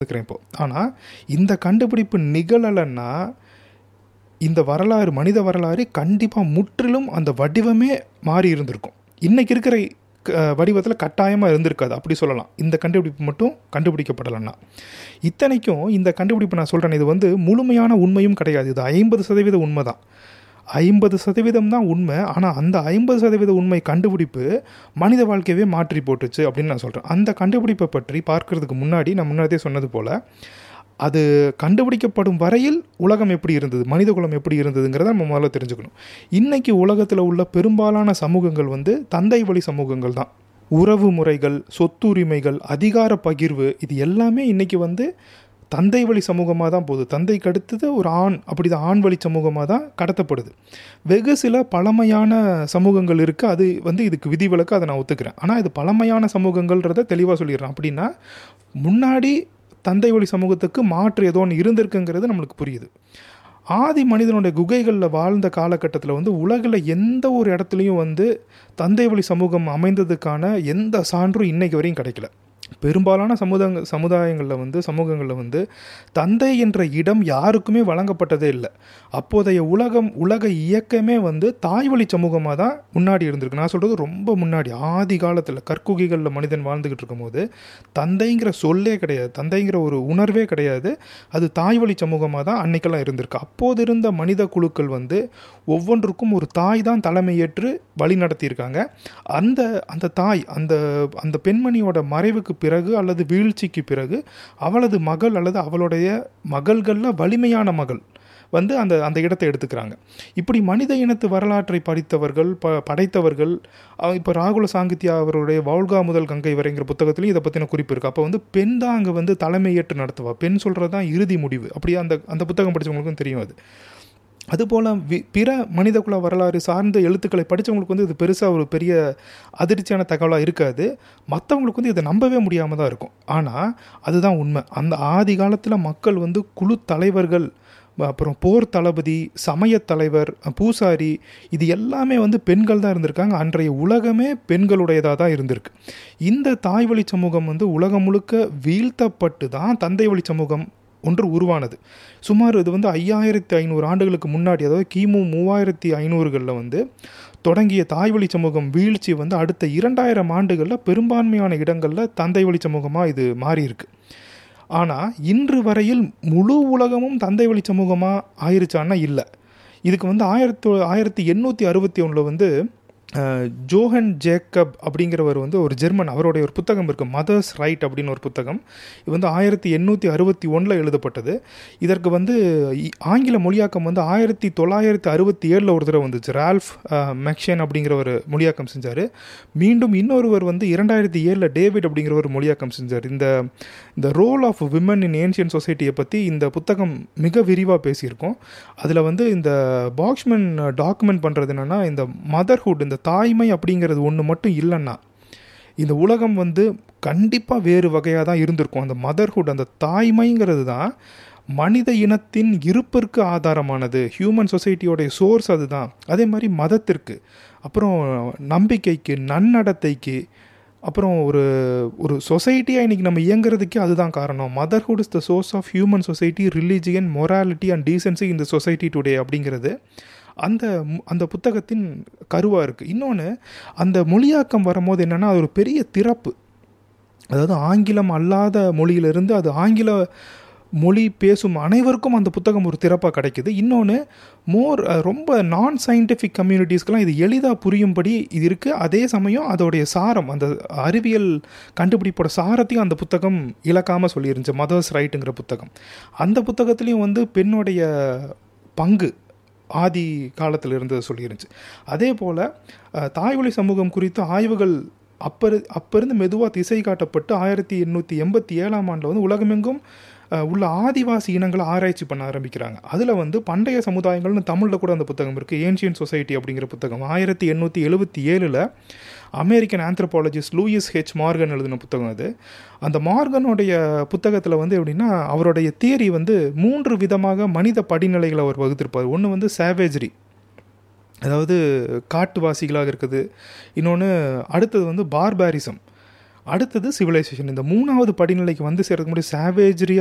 இருக்கிறேன் இப்போ ஆனால் இந்த கண்டுபிடிப்பு நிகழலைன்னா இந்த வரலாறு மனித வரலாறு கண்டிப்பாக முற்றிலும் அந்த வடிவமே மாறி இருந்திருக்கும் இன்றைக்கி இருக்கிற வடிவத்தில் கட்டாயமாக இருந்திருக்காது அப்படி சொல்லலாம் இந்த கண்டுபிடிப்பு மட்டும் கண்டுபிடிக்கப்படலைன்னா இத்தனைக்கும் இந்த கண்டுபிடிப்பு நான் சொல்கிறேன் இது வந்து முழுமையான உண்மையும் கிடையாது இது ஐம்பது சதவீத உண்மை தான் ஐம்பது சதவீதம் தான் உண்மை ஆனால் அந்த ஐம்பது சதவீத உண்மை கண்டுபிடிப்பு மனித வாழ்க்கையவே மாற்றி போட்டுச்சு அப்படின்னு நான் சொல்கிறேன் அந்த கண்டுபிடிப்பை பற்றி பார்க்கறதுக்கு முன்னாடி நான் முன்னாடியே சொன்னது போல் அது கண்டுபிடிக்கப்படும் வரையில் உலகம் எப்படி இருந்தது மனித குலம் எப்படி இருந்ததுங்கிறத நம்ம முதல்ல தெரிஞ்சுக்கணும் இன்றைக்கி உலகத்தில் உள்ள பெரும்பாலான சமூகங்கள் வந்து தந்தை வழி சமூகங்கள் தான் உறவு முறைகள் சொத்துரிமைகள் அதிகார பகிர்வு இது எல்லாமே இன்றைக்கி வந்து தந்தை வழி சமூகமாக தான் போகுது தந்தைக்கு அடுத்தது ஒரு ஆண் அப்படி தான் ஆண் வழி சமூகமாக தான் கடத்தப்படுது வெகு சில பழமையான சமூகங்கள் இருக்குது அது வந்து இதுக்கு விதிவிலக்கு அதை நான் ஒத்துக்கிறேன் ஆனால் இது பழமையான சமூகங்கள்ன்றதை தெளிவாக சொல்லிடுறேன் அப்படின்னா முன்னாடி தந்தை வழி சமூகத்துக்கு மாற்று ஏதோ ஒன்று இருந்திருக்குங்கிறது நம்மளுக்கு புரியுது ஆதி மனிதனுடைய குகைகளில் வாழ்ந்த காலகட்டத்தில் வந்து உலகில் எந்த ஒரு இடத்துலையும் வந்து தந்தை வழி சமூகம் அமைந்ததுக்கான எந்த சான்றும் இன்னைக்கு வரையும் கிடைக்கல பெரும்பாலான சமுதாய சமுதாயங்களில் வந்து சமூகங்களில் வந்து தந்தை என்ற இடம் யாருக்குமே வழங்கப்பட்டதே இல்லை அப்போதைய உலகம் உலக இயக்கமே வந்து தாய்வழி சமூகமாக தான் முன்னாடி இருந்திருக்கு நான் சொல்கிறது ரொம்ப முன்னாடி ஆதி காலத்தில் கற்குகைகளில் மனிதன் வாழ்ந்துக்கிட்டு இருக்கும்போது தந்தைங்கிற சொல்லே கிடையாது தந்தைங்கிற ஒரு உணர்வே கிடையாது அது தாய்வழி சமூகமாக தான் அன்னைக்கெல்லாம் இருந்திருக்கு அப்போது இருந்த மனித குழுக்கள் வந்து ஒவ்வொன்றுக்கும் ஒரு தாய் தான் தலைமையேற்று வழி நடத்தியிருக்காங்க அந்த அந்த தாய் அந்த அந்த பெண்மணியோட மறைவுக்கு பிறகு அல்லது வீழ்ச்சிக்கு பிறகு அவளது மகள் அல்லது அவளுடைய மகள்களில் வலிமையான மகள் வந்து அந்த அந்த இடத்தை எடுத்துக்கிறாங்க இப்படி மனித இனத்து வரலாற்றை படித்தவர்கள் ப படைத்தவர்கள் இப்போ ராகுல சாங்கித்யா அவருடைய வௌல்கா முதல் கங்கை வரைங்கிற புத்தகத்துலையும் இதை பற்றின குறிப்பு இருக்குது அப்போ வந்து பெண் தான் அங்கே வந்து தலைமையேற்று நடத்துவா பெண் சொல்கிறது தான் இறுதி முடிவு அப்படியே அந்த அந்த புத்தகம் படித்தவங்களுக்கும் தெரியும் அது அதுபோல் வி பிற மனிதகுல வரலாறு சார்ந்த எழுத்துக்களை படித்தவங்களுக்கு வந்து இது பெருசாக ஒரு பெரிய அதிர்ச்சியான தகவலாக இருக்காது மற்றவங்களுக்கு வந்து இதை நம்பவே முடியாமல் தான் இருக்கும் ஆனால் அதுதான் உண்மை அந்த ஆதி காலத்தில் மக்கள் வந்து குழு தலைவர்கள் அப்புறம் போர் தளபதி சமய தலைவர் பூசாரி இது எல்லாமே வந்து பெண்கள் தான் இருந்திருக்காங்க அன்றைய உலகமே பெண்களுடையதாக தான் இருந்திருக்கு இந்த தாய்வழி சமூகம் வந்து உலகம் முழுக்க வீழ்த்தப்பட்டு தான் தந்தை வழி சமூகம் ஒன்று உருவானது சுமார் இது வந்து ஐயாயிரத்தி ஐநூறு ஆண்டுகளுக்கு முன்னாடி அதாவது கிமு மூவாயிரத்தி ஐநூறுகளில் வந்து தொடங்கிய தாய்வழி சமூகம் வீழ்ச்சி வந்து அடுத்த இரண்டாயிரம் ஆண்டுகளில் பெரும்பான்மையான இடங்களில் தந்தை வழி சமூகமாக இது மாறி இருக்கு ஆனால் இன்று வரையில் முழு உலகமும் தந்தை வழி சமூகமாக ஆயிருச்சான்னா இல்லை இதுக்கு வந்து ஆயிரத்தி ஆயிரத்தி எண்ணூற்றி அறுபத்தி ஒன்றில் வந்து ஜோஹன் ஜேக்கப் அப்படிங்கிறவர் வந்து ஒரு ஜெர்மன் அவருடைய ஒரு புத்தகம் இருக்குது மதர்ஸ் ரைட் அப்படின்னு ஒரு புத்தகம் இது வந்து ஆயிரத்தி எண்ணூற்றி அறுபத்தி ஒன்றில் எழுதப்பட்டது இதற்கு வந்து ஆங்கில மொழியாக்கம் வந்து ஆயிரத்தி தொள்ளாயிரத்தி அறுபத்தி ஏழில் ஒரு தடவை வந்துச்சு ரால்ஃப் மெக்ஷன் அப்படிங்கிற ஒரு மொழியாக்கம் செஞ்சார் மீண்டும் இன்னொருவர் வந்து இரண்டாயிரத்தி ஏழில் டேவிட் அப்படிங்கிற ஒரு மொழியாக்கம் செஞ்சார் இந்த இந்த role of women in ancient சொசைட்டியை பற்றி இந்த புத்தகம் மிக விரிவாக பேசியிருக்கோம் அதில் வந்து இந்த பாக்ஸ்மேன் டாக்குமெண்ட் பண்ணுறது என்னென்னா இந்த மதர்ஹுட் இந்த தாய்மை அப்படிங்கிறது ஒன்று மட்டும் இல்லைன்னா இந்த உலகம் வந்து கண்டிப்பாக வேறு வகையாக தான் இருந்திருக்கும் அந்த மதர்ஹுட் அந்த தாய்மைங்கிறது தான் மனித இனத்தின் இருப்பிற்கு ஆதாரமானது ஹியூமன் சொசைட்டியோடைய சோர்ஸ் அதுதான் அதே மாதிரி மதத்திற்கு அப்புறம் நம்பிக்கைக்கு நன்னடத்தைக்கு அப்புறம் ஒரு ஒரு சொசைட்டியாக இன்றைக்கி நம்ம இயங்குறதுக்கே அதுதான் காரணம் motherhood is the source of human society religion morality and decency இந்த சொசைட்டி டுடே அப்படிங்கிறது அந்த அந்த புத்தகத்தின் கருவாக இருக்குது இன்னொன்று அந்த மொழியாக்கம் வரும்போது என்னென்னா அது ஒரு பெரிய திறப்பு அதாவது ஆங்கிலம் அல்லாத மொழியிலிருந்து அது ஆங்கில மொழி பேசும் அனைவருக்கும் அந்த புத்தகம் ஒரு திறப்பாக கிடைக்குது இன்னொன்று மோர் ரொம்ப நான் சயின்டிஃபிக் கம்யூனிட்டிஸ்க்கெலாம் இது எளிதாக புரியும்படி இது இருக்குது அதே சமயம் அதோடைய சாரம் அந்த அறிவியல் கண்டுபிடிப்போட சாரத்தையும் அந்த புத்தகம் இழக்காமல் சொல்லியிருந்துச்சு மதர்ஸ் ரைட்டுங்கிற புத்தகம் அந்த புத்தகத்துலேயும் வந்து பெண்ணுடைய பங்கு ஆதி காலத்தில் இருந்தது சொல்லியிருந்துச்சு அதே போல் தாய்வழி சமூகம் குறித்த ஆய்வுகள் அப்போ அப்போ இருந்து மெதுவாக திசை காட்டப்பட்டு ஆயிரத்தி எண்ணூற்றி எண்பத்தி ஏழாம் ஆண்டில் வந்து உலகமெங்கும் உள்ள ஆதிவாசி இனங்களை ஆராய்ச்சி பண்ண ஆரம்பிக்கிறாங்க அதில் வந்து பண்டைய சமுதாயங்கள்னு தமிழில் கூட அந்த புத்தகம் இருக்குது ஏன்ஷியன் சொசைட்டி அப்படிங்கிற புத்தகம் ஆயிரத்தி எண்ணூற்றி எழுபத்தி ஏழில் American anthropologist Lewis H Morgan எழுதின புத்தகம் அது அந்த மார்கனுடைய புத்தகத்தில் வந்து எப்படின்னா அவருடைய தியரி வந்து மூன்று விதமாக மனித படிநிலைகளை அவர் வகுத்திருப்பார் ஒன்று வந்து சேவேஜரி அதாவது காட்டுவாசிகளாக இருக்குது இன்னொன்று அடுத்தது வந்து பார்பாரிசம் அடுத்தது சிவிலைசேஷன் இந்த மூணாவது படிநிலைக்கு வந்து சேர்றதுக்கு முன்னாடி சேவேஜரியாக